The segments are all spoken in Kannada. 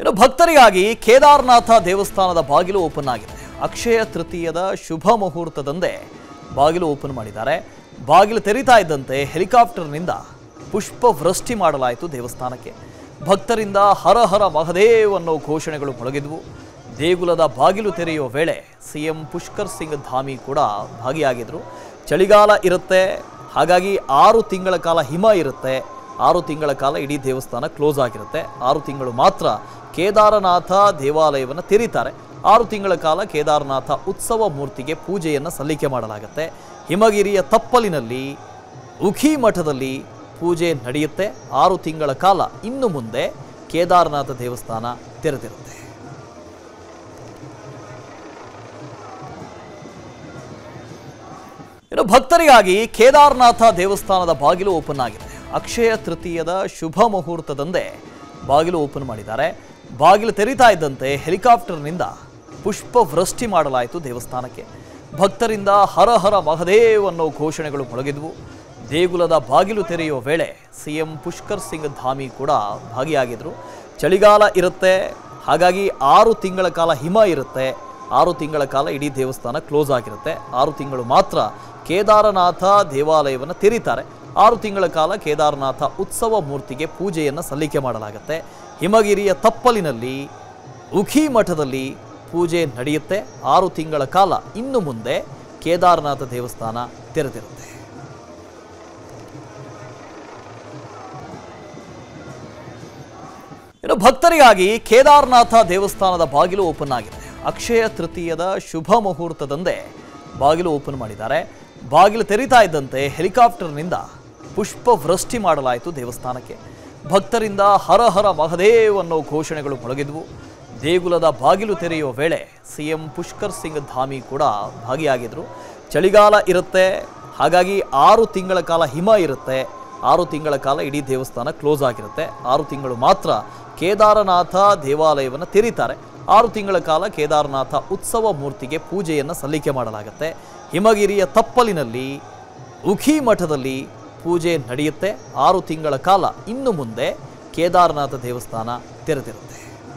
ಇನ್ನು ಭಕ್ತರಿಗಾಗಿ ಕೇದಾರನಾಥ ದೇವಸ್ಥಾನದ ಬಾಗಿಲು ಓಪನ್ ಆಗಿದೆ ಅಕ್ಷಯ ತೃತೀಯದ ಶುಭ ಮುಹೂರ್ತದಂದೇ ಬಾಗಿಲು ಓಪನ್ ಮಾಡಿದ್ದಾರೆ ಬಾಗಿಲು ತೆರೀತಾ ಇದ್ದಂತೆ ಹೆಲಿಕಾಪ್ಟರ್ನಿಂದ ಪುಷ್ಪ ವೃಷ್ಟಿ ಮಾಡಲಾಯಿತು ದೇವಸ್ಥಾನಕ್ಕೆ ಭಕ್ತರಿಂದ ಹರ ಹರ ಮಹದೇವ್ ಅನ್ನೋ ಘೋಷಣೆಗಳು ಮೊಳಗಿದ್ವು ದೇಗುಲದ ಬಾಗಿಲು ತೆರೆಯುವ ವೇಳೆ ಸಿಎಂ ಪುಷ್ಕರ್ ಸಿಂಗ್ ಧಾಮಿ ಕೂಡ ಭಾಗಿಯಾಗಿದ್ರು ಚಳಿಗಾಲ ಇರುತ್ತೆ ಹಾಗಾಗಿ ಆರು ತಿಂಗಳ ಕಾಲ ಹಿಮ ಇರುತ್ತೆ ಆರು ತಿಂಗಳ ಕಾಲ ಇಡೀ ದೇವಸ್ಥಾನ ಕ್ಲೋಸ್ ಆಗಿರುತ್ತೆ ಆರು ತಿಂಗಳು ಮಾತ್ರ ಕೇದಾರನಾಥ ದೇವಾಲಯವನ್ನು ತೆರೀತಾರೆ ಆರು ತಿಂಗಳ ಕಾಲ ಕೇದಾರನಾಥ ಉತ್ಸವ ಮೂರ್ತಿಗೆ ಪೂಜೆಯನ್ನು ಸಲ್ಲಿಕೆ ಮಾಡಲಾಗುತ್ತೆ ಹಿಮಗಿರಿಯ ತಪ್ಪಲಿನಲ್ಲಿ ಉಖಿ ಮಠದಲ್ಲಿ ಪೂಜೆ ನಡೆಯುತ್ತೆ ಆರು ತಿಂಗಳ ಕಾಲ ಇನ್ನು ಮುಂದೆ ಕೇದಾರನಾಥ ದೇವಸ್ಥಾನ ತೆರೆದಿರುತ್ತೆ ಇನ್ನು ಭಕ್ತರಿಗಾಗಿ ಕೇದಾರನಾಥ ದೇವಸ್ಥಾನದ ಬಾಗಿಲು ಓಪನ್ ಆಗಿದೆ ಅಕ್ಷಯ ತೃತೀಯದ ಶುಭ ಮುಹೂರ್ತದಂದೇ ಬಾಗಿಲು ಓಪನ್ ಮಾಡಿದ್ದಾರೆ ಬಾಗಿಲು ತೆರೀತಾ ಇದ್ದಂತೆ ಹೆಲಿಕಾಪ್ಟರ್ನಿಂದ ಪುಷ್ಪ ವೃಷ್ಟಿ ಮಾಡಲಾಯಿತು ದೇವಸ್ಥಾನಕ್ಕೆ ಭಕ್ತರಿಂದ ಹರ ಹರ ಮಹದೇವ್ ಅನ್ನೋ ಘೋಷಣೆಗಳು ಮೊಳಗಿದ್ವು ದೇಗುಲದ ಬಾಗಿಲು ತೆರೆಯುವ ವೇಳೆ ಸಿಎಂ ಪುಷ್ಕರ್ ಸಿಂಗ್ ಧಾಮಿ ಕೂಡ ಭಾಗಿಯಾಗಿದ್ರು ಚಳಿಗಾಲ ಇರುತ್ತೆ ಹಾಗಾಗಿ ಆರು ತಿಂಗಳ ಕಾಲ ಹಿಮ ಇರುತ್ತೆ ಆರು ತಿಂಗಳ ಕಾಲ ಇಡೀ ದೇವಸ್ಥಾನ ಕ್ಲೋಸ್ ಆಗಿರುತ್ತೆ ಆರು ತಿಂಗಳು ಮಾತ್ರ ಕೇದಾರನಾಥ ದೇವಾಲಯವನ್ನು ತೆರೀತಾರೆ ಆರು ತಿಂಗಳ ಕಾಲ ಕೇದಾರನಾಥ ಉತ್ಸವ ಮೂರ್ತಿಗೆ ಪೂಜೆಯನ್ನು ಸಲ್ಲಿಕೆ ಮಾಡಲಾಗುತ್ತೆ ಹಿಮಗಿರಿಯ ತಪ್ಪಲಿನಲ್ಲಿ ಉಖಿ ಮಠದಲ್ಲಿ ಪೂಜೆ ನಡೆಯುತ್ತೆ ಆರು ತಿಂಗಳ ಕಾಲ ಇನ್ನು ಮುಂದೆ ಕೇದಾರನಾಥ ದೇವಸ್ಥಾನ ತೆರೆದಿರುತ್ತೆ ಇನ್ನು ಭಕ್ತರಿಗಾಗಿ ಕೇದಾರನಾಥ ದೇವಸ್ಥಾನದ ಬಾಗಿಲು ಓಪನ್ ಆಗಿದೆ ಅಕ್ಷಯ ತೃತೀಯದ ಶುಭ ಮುಹೂರ್ತದಂದೇ ಬಾಗಿಲು ಓಪನ್ ಮಾಡಿದ್ದಾರೆ ಬಾಗಿಲು ತೆರೀತಾ ಇದ್ದಂತೆ ಹೆಲಿಕಾಪ್ಟರ್ನಿಂದ ಪುಷ್ಪ ವೃಷ್ಟಿ ಮಾಡಲಾಯಿತು ದೇವಸ್ಥಾನಕ್ಕೆ ಭಕ್ತರಿಂದ ಹರ ಹರ ಮಹದೇವ್ ಅನ್ನೋ ಘೋಷಣೆಗಳು ಮೊಳಗಿದ್ವು ದೇಗುಲದ ಬಾಗಿಲು ತೆರೆಯುವ ವೇಳೆ ಸಿಎಂ ಪುಷ್ಕರ್ ಸಿಂಗ್ ಧಾಮಿ ಕೂಡ ಭಾಗಿಯಾಗಿದ್ರು ಚಳಿಗಾಲ ಇರುತ್ತೆ ಹಾಗಾಗಿ ಆರು ತಿಂಗಳ ಕಾಲ ಹಿಮ ಇರುತ್ತೆ ಆರು ತಿಂಗಳ ಕಾಲ ಇಡೀ ದೇವಸ್ಥಾನ ಕ್ಲೋಸ್ ಆಗಿರುತ್ತೆ ಆರು ತಿಂಗಳು ಮಾತ್ರ ಕೇದಾರನಾಥ ದೇವಾಲಯವನ್ನು ತೆರೀತಾರೆ ಆರು ತಿಂಗಳ ಕಾಲ ಕೇದಾರನಾಥ ಉತ್ಸವ ಮೂರ್ತಿಗೆ ಪೂಜೆಯನ್ನು ಸಲ್ಲಿಕೆ ಮಾಡಲಾಗುತ್ತೆ ಹಿಮಗಿರಿಯ ತಪ್ಪಲಿನಲ್ಲಿ ಉಖಿ ಮಠದಲ್ಲಿ ಪೂಜೆ ನಡೆಯುತ್ತೆ ಆರು ತಿಂಗಳ ಕಾಲ ಇನ್ನು ಮುಂದೆ ಕೇದಾರನಾಥ ದೇವಸ್ಥಾನ ತೆರೆದಿರುತ್ತೆ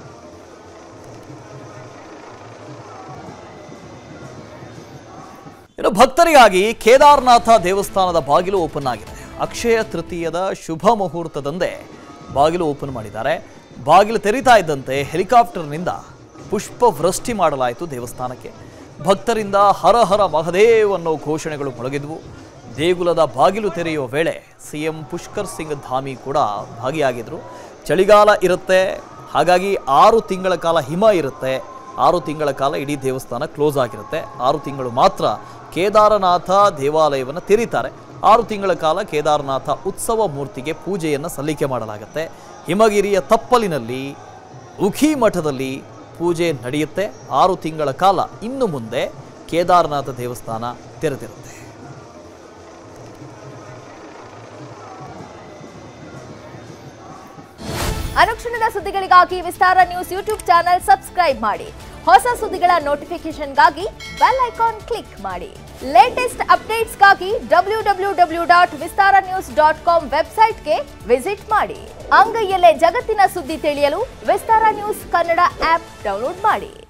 ಇನ್ನು ಭಕ್ತರಿಗಾಗಿ ಕೇದಾರನಾಥ ದೇವಸ್ಥಾನದ ಬಾಗಿಲು ಓಪನ್ ಆಗಿದೆ ಅಕ್ಷಯ ತೃತೀಯದ ಶುಭ ಮುಹೂರ್ತದಂದೇ ಬಾಗಿಲು ಓಪನ್ ಮಾಡಿದ್ದಾರೆ ಬಾಗಿಲು ತೆರೀತಾ ಇದ್ದಂತೆ ಹೆಲಿಕಾಪ್ಟರ್ನಿಂದ ಪುಷ್ಪ ವೃಷ್ಟಿ ಮಾಡಲಾಯಿತು ದೇವಸ್ಥಾನಕ್ಕೆ ಭಕ್ತರಿಂದ ಹರ ಹರ ಮಹದೇವ್ ಅನ್ನೋ ಘೋಷಣೆಗಳು ಮೊಳಗಿದ್ವು ದೇಗುಲದ ಬಾಗಿಲು ತೆರೆಯುವ ವೇಳೆ ಸಿಎಂ ಪುಷ್ಕರ್ ಸಿಂಗ್ ಧಾಮಿ ಕೂಡ ಭಾಗಿಯಾಗಿದ್ರು ಚಳಿಗಾಲ ಇರುತ್ತೆ ಹಾಗಾಗಿ ಆರು ತಿಂಗಳ ಕಾಲ ಹಿಮ ಇರುತ್ತೆ ಆರು ತಿಂಗಳ ಕಾಲ ಇಡೀ ದೇವಸ್ಥಾನ ಕ್ಲೋಸ್ ಆಗಿರುತ್ತೆ ಆರು ತಿಂಗಳು ಮಾತ್ರ ಕೇದಾರನಾಥ ದೇವಾಲಯವನ್ನು ತೆರೀತಾರೆ ಆರು ತಿಂಗಳ ಕಾಲ ಕೇದಾರನಾಥ ಉತ್ಸವ ಮೂರ್ತಿಗೆ ಪೂಜೆಯನ್ನು ಸಲ್ಲಿಕೆ ಮಾಡಲಾಗುತ್ತೆ ಹಿಮಗಿರಿಯ ತಪ್ಪಲಿನಲ್ಲಿ ಉಖಿ ಮಠದಲ್ಲಿ ಪೂಜೆ ನಡೆಯುತ್ತೆ ಆರು ತಿಂಗಳ ಕಾಲ ಇನ್ನು ಮುಂದೆ ಕೇದಾರನಾಥ ದೇವಸ್ಥಾನ ತೆರೆದಿರುತ್ತೆ ಅನುಕ್ಷಣದ ಸುದ್ದಿಗಳಿಗಾಗಿ Vistara News YouTube channel subscribe ಮಾಡಿ ಹೊಸ ಸುದ್ದಿಗಳ ನೋಟಿಫಿಕೇಶನ್ಗಾಗಿ ಬೆಲ್ ಐಕಾನ್ ಕ್ಲಿಕ್ ಮಾಡಿ ಲೇಟೆಸ್ಟ್ ಅಪ್ಡೇಟ್ಸ್ಗಾಗಿ W W W dot Vistara News dot com ವೆಬ್ಸೈಟ್ಗೆ ವಿಸಿಟ್ ಮಾಡಿ ಅಂಗೈಯಲ್ಲೇ ಜಗತ್ತಿನ ಸುದ್ದಿ ತಿಳಿಯಲು Vistara News Kannada app download ಮಾಡಿ